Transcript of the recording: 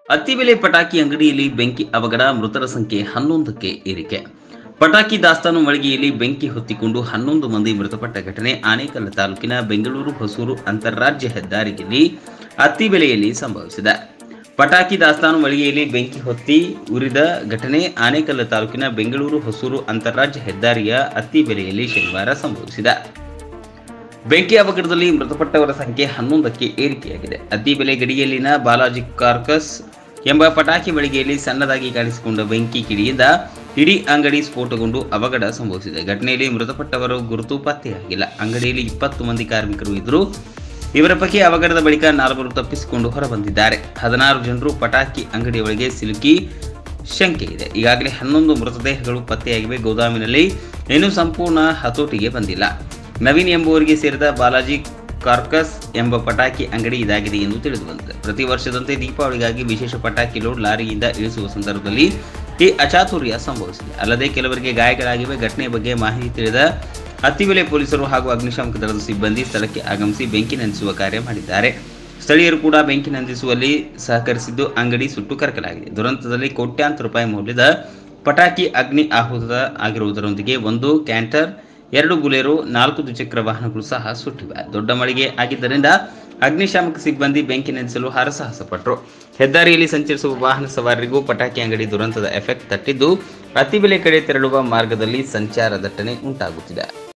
ಅತ್ತಿಬೆಲೆ ಪಟಾಕಿ ಅಂಗಡಿಯಲ್ಲಿ ಬೆಂಕಿ ಅವಘಡ ಮೃತರ ಸಂಖ್ಯೆ ಹನ್ನೊಂದಕ್ಕೆ ಏರಿಕೆ ಪಟಾಕಿ ದಾಸ್ತಾನು ಮಳಿಗೆಯಲ್ಲಿ ಬೆಂಕಿ ಹೊತ್ತಿಕೊಂಡು ಹನ್ನೊಂದು ಮಂದಿ ಮೃತಪಟ್ಟ ಘಟನೆ ಆನೇಕಲ್ ತಾಲೂಕಿನ ಬೆಂಗಳೂರು ಹೊಸೂರು ಅಂತಾರಾಜ್ಯ ಹೆದ್ದಾರಿಯಲ್ಲಿ ಅತ್ತಿಬೆಲೆಯಲ್ಲಿ ಸಂಭವಿಸಿದೆ ಪಟಾಕಿ ದಾಸ್ತಾನು ಮಳಿಗೆಯಲ್ಲಿ ಬೆಂಕಿ ಹೊತ್ತಿ ಉರಿದ ಘಟನೆ ಆನೇಕಲ್ ತಾಲೂಕಿನ ಬೆಂಗಳೂರು ಹೊಸೂರು ಅಂತಾರಾಜ್ಯ ಹೆದ್ದಾರಿಯ ಅತ್ತಿಬೆಲೆಯಲ್ಲಿ ಶನಿವಾರ ಸಂಭವಿಸಿದೆ ಬೆಂಕಿ ಅವಘಡದಲ್ಲಿ ಮೃತಪಟ್ಟವರ ಸಂಖ್ಯೆ ಹನ್ನೊಂದಕ್ಕೆ ಏರಿಕೆಯಾಗಿದೆ ಅತ್ತಿಬೆಲೆ ಗಡಿಯಲ್ಲಿನ ಬಾಲಾಜಿ ಕಾರ್ಕಸ್ ಎಂಬ ಪಟಾಕಿ ಮಳಿಗೆಯಲ್ಲಿ ಸಣ್ಣದಾಗಿ ಕಾಣಿಸಿಕೊಂಡ ಬೆಂಕಿ ಕಿಡಿಯಿಂದ ಇಡೀ ಅಂಗಡಿ ಸ್ಫೋಟಗೊಂಡು ಅವಘಡ ಸಂಭವಿಸಿದೆ ಘಟನೆಯಲ್ಲಿ ಮೃತಪಟ್ಟವರು ಗುರುತು ಪತ್ತೆಯಾಗಿಲ್ಲ ಅಂಗಡಿಯಲ್ಲಿ ಇಪ್ಪತ್ತು ಮಂದಿ ಕಾರ್ಮಿಕರು ಇದ್ದರು ಇವರ ಪೈಕಿ ಅವಘಡದ ಬಳಿಕ ನಾಲ್ವರು ತಪ್ಪಿಸಿಕೊಂಡು ಹೊರಬಂದಿದ್ದಾರೆ ಹದಿನಾರು ಜನರು ಪಟಾಕಿ ಅಂಗಡಿಯೊಳಗೆ ಸಿಲುಕಿ ಶಂಕೆ ಇದೆ ಈಗಾಗಲೇ ಹನ್ನೊಂದು ಮೃತದೇಹಗಳು ಪತ್ತೆಯಾಗಿವೆ ಗೋದಾಮಿನಲ್ಲಿ ಇನ್ನೂ ಸಂಪೂರ್ಣ ಹತೋಟಿಗೆ ಬಂದಿಲ್ಲ ನವೀನ್ ಎಂಬುವರಿಗೆ ಸೇರಿದ ಬಾಲಾಜಿ ಕಾರ್ಕಸ್ ಎಂಬ ಪಟಾಕಿ ಅಂಗಡಿ ಇದಾಗಿದೆ ಎಂದು ತಿಳಿದು ಬಂದಿದೆ ಪ್ರತಿ ವರ್ಷದಂತೆ ದೀಪಾವಳಿಗಾಗಿ ವಿಶೇಷ ಪಟಾಕಿ ಲೋಡ್ ಲಾರಿಯಿಂದ ಇಳಿಸುವ ಸಂದರ್ಭದಲ್ಲಿ ಈ ಅಚಾತುರ್ಯ ಸಂಭವಿಸಿದೆ ಅಲ್ಲದೆ ಕೆಲವರಿಗೆ ಗಾಯಗಳಾಗಿವೆ ಘಟನೆಯ ಬಗ್ಗೆ ಮಾಹಿತಿ ತಿಳಿದ ಅತ್ತಿಬೆಲೆ ಪೊಲೀಸರು ಹಾಗೂ ಅಗ್ನಿಶಾಮಕ ದಳದ ಸಿಬ್ಬಂದಿ ಸ್ಥಳಕ್ಕೆ ಆಗಮಿಸಿ ಬೆಂಕಿ ನಂದಿಸುವ ಕಾರ್ಯ ಮಾಡಿದ್ದಾರೆ ಸ್ಥಳೀಯರು ಕೂಡ ಬೆಂಕಿ ನಂದಿಸುವಲ್ಲಿ ಸಹಕರಿಸಿದ್ದು ಅಂಗಡಿ ಸುಟ್ಟು ಕರಕಲಾಗಿದೆ ದುರಂತದಲ್ಲಿ ಕೋಟ್ಯಾಂತರ ರೂಪಾಯಿ ಮೌಲ್ಯದ ಪಟಾಕಿ ಅಗ್ನಿ ಆಹುತ ಆಗಿರುವುದರೊಂದಿಗೆ ಒಂದು ಕ್ಯಾಂಟರ್ ಎರಡು ಬುಲೆರೋ ನಾಲ್ಕು ದ್ವಿಚಕ್ರ ವಾಹನಗಳು ಸಹ ಸುಟ್ಟಿವೆ ದೊಡ್ಡ ಮಳಿಗೆ ಆಗಿದ್ದರಿಂದ ಅಗ್ನಿಶಾಮಕ ಸಿಬ್ಬಂದಿ ಬೆಂಕಿ ನಂದಿಸಲು ಹರಸಾಹಸ ಪಟ್ಟರು ಹೆದ್ದಾರಿಯಲ್ಲಿ ಸಂಚರಿಸುವ ವಾಹನ ಸವಾರರಿಗೂ ಪಟಾಕಿ ಅಂಗಡಿ ದುರಂತದ ಎಫೆಕ್ಟ್ ತಟ್ಟಿದ್ದು ಅತಿಬೆಲೆ ಕಡೆ ತೆರಳುವ ಮಾರ್ಗದಲ್ಲಿ ಸಂಚಾರ ದಟ್ಟಣೆ ಉಂಟಾಗುತ್ತಿದೆ